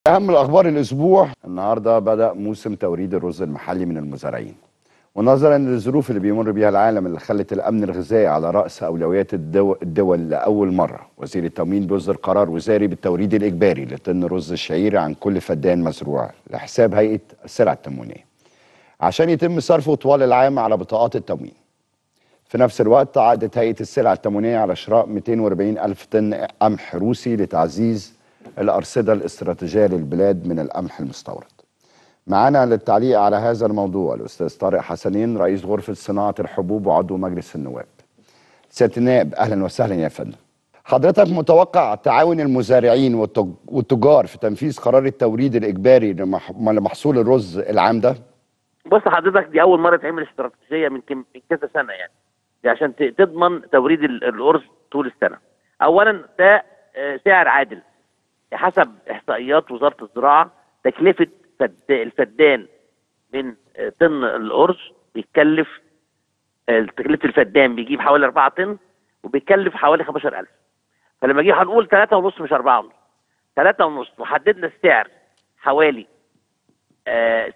أهم الأخبار الأسبوع النهاردة بدأ موسم توريد الرز المحلي من المزارعين ونظرا للظروف اللي بيمر بيها العالم اللي خلت الأمن الغذائي على رأس أولويات الدول, الدول لأول مرة وزير التموين بيصدر قرار وزاري بالتوريد الإجباري لطن رز الشعير عن كل فدان مزروع لحساب هيئة السلع التموينية عشان يتم صرفه طوال العام على بطاقات التموين في نفس الوقت عقدت هيئة السلع التموينية على شراء 240 ألف طن قمح روسي لتعزيز الأرصدة الاستراتيجية للبلاد من القمح المستورد معنا للتعليق على هذا الموضوع الأستاذ طارق حسنين رئيس غرفة صناعة الحبوب وعضو مجلس النواب سيادة النائب أهلا وسهلا يا فندم حضرتك متوقع تعاون المزارعين والتجار في تنفيذ قرار التوريد الإجباري لمحصول الرز العام ده؟ بص حضرتك دي أول مرة تعمل استراتيجية من كذا سنة يعني دي عشان تضمن توريد الأرز طول السنة أولا ده سعر عادل حسب احصائيات وزاره الزراعه تكلفه فد... الفدان من طن الارز بيتكلف تكلفه الفدان بيجيب حوالي 4 طن وبيكلف حوالي 15000 فلما جه هنقول 3 ونص مش 4 ونص 3 ونص وحددنا السعر حوالي آه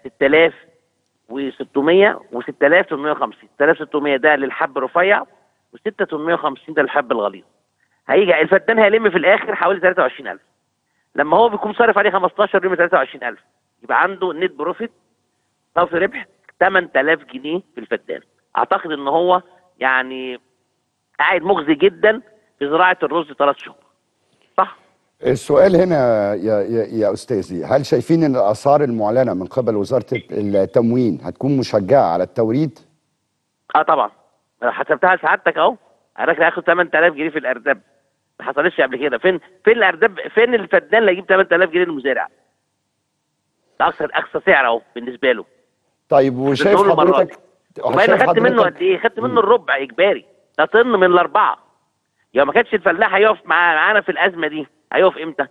6600 و 6850 6600 ده للحب الرفيع و 6850 ده للحب الغليظ هيجي الفدان هيلم في الاخر حوالي 23000 لما هو بيكون صارف عليه 15 يوم 23000 يبقى عنده نت بروفيت صافي ربح 8000 جنيه في الفدان اعتقد ان هو يعني قاعد مغزي جدا في زراعه الرز ثلاث شهور صح السؤال هنا يا يا, يا استاذي هل شايفين ان الاسعار المعلنه من قبل وزاره التموين هتكون مشجعه على التوريد اه طبعا حسبتها سعادتك اهو الراجل هياخد 8000 جنيه في الارداب ما حصلتش قبل كده فين فين الارداب فين الفدان اللي يجيب 8000 جنيه للمزارع ده اقصى اقصى سعر اهو بالنسبه له طيب وشايف حضرتك وبعدين خدت منه قد ايه خدت منه الربع اجباري ده طن من الاربعه يا ما كانش الفلاح هيقف معانا في الازمه دي هيقف امتى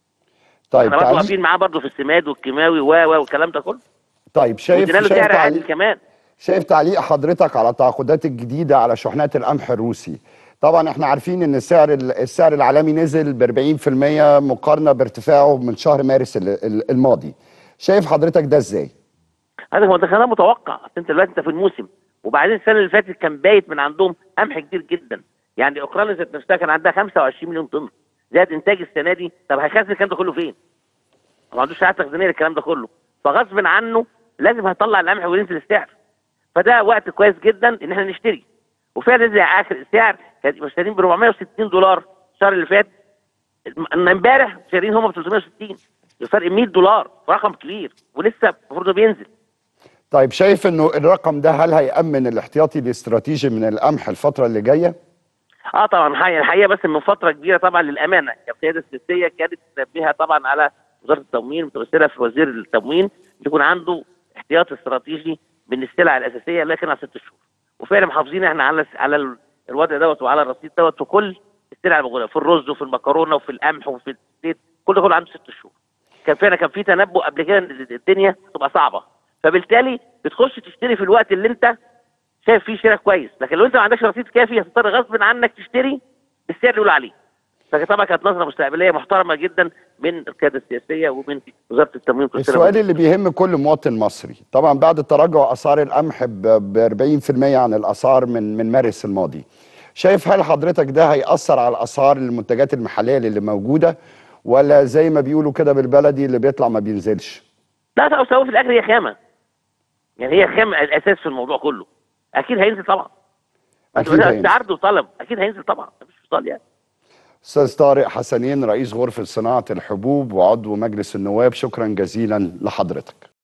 طيب احنا برضه واقفين معاه برضه في السماد والكيماوي و و والكلام ده كله طيب شايف له شايف سعر عادل كمان شايف تعليق حضرتك على التعاقدات الجديده على شحنات القمح الروسي طبعا احنا عارفين ان السعر السعر العالمي نزل ب 40% مقارنه بارتفاعه من شهر مارس الماضي شايف حضرتك ده ازاي هذا هو ده كلام متوقع انت دلوقتي انت في الموسم وبعدين السنه اللي فاتت كان بايت من عندهم قمح كتير جدا يعني اوكرانيا ذات نفسها كان عندها 25 مليون طن زائد انتاج السنه دي طب هيخزن الكلام ده كله فين؟ ما عندوش ساعات تخزينيه للكلام ده كله فغصب عنه لازم هيطلع القمح وينزل السعر فده وقت كويس جدا ان احنا نشتري وفعلا نزل اخر السعر كانت مشترين ب 460 دولار الشهر اللي فات امبارح شارين هم ب 360 الفرق 100 دولار رقم كبير ولسه المفروض بينزل طيب شايف انه الرقم ده هل هيأمن الاحتياطي الاستراتيجي من القمح الفتره اللي جايه؟ اه طبعا الحقيقه الحقيقه بس من فتره كبيره طبعا للامانه القياده السياسيه كانت تنبهها طبعا على وزاره التموين متمثله في وزير التموين يكون عنده احتياط استراتيجي من السلع الاساسيه لكن على ست شهور وفعلا محافظين احنا على على الوضع دوت وعلى الرصيد دوت في كل السلع الموجوده في الرز وفي المكرونه وفي القمح وفي الزيت كل ده كله عنده ست شهور كان فعلا كان في تنبؤ قبل كده ان الدنيا تبقى صعبه فبالتالي بتخش تشتري في الوقت اللي انت شايف فيه شراء كويس لكن لو انت ما عندكش رصيد كافي هتضطر غصب عنك تشتري بالسعر اللي بيقولوا عليه فطبعا كانت نظره مستقبليه محترمه جدا من القياده السياسيه ومن وزاره التموين السؤال اللي بيهم كل مواطن مصري طبعا بعد تراجع اسعار القمح ب 40% عن الاسعار من من مارس الماضي شايف هل حضرتك ده هيأثر على الاسعار المنتجات المحليه اللي موجوده ولا زي ما بيقولوا كده بالبلدي اللي بيطلع ما بينزلش لا لا في الاخر هي خامه يعني هي خامه الاساس في الموضوع كله اكيد هينزل طبعا اكيد هينزل عرض وطلب اكيد هينزل طبعا مفيش فصال يعني استاذ طارق حسنين رئيس غرفه صناعه الحبوب وعضو مجلس النواب شكرا جزيلا لحضرتك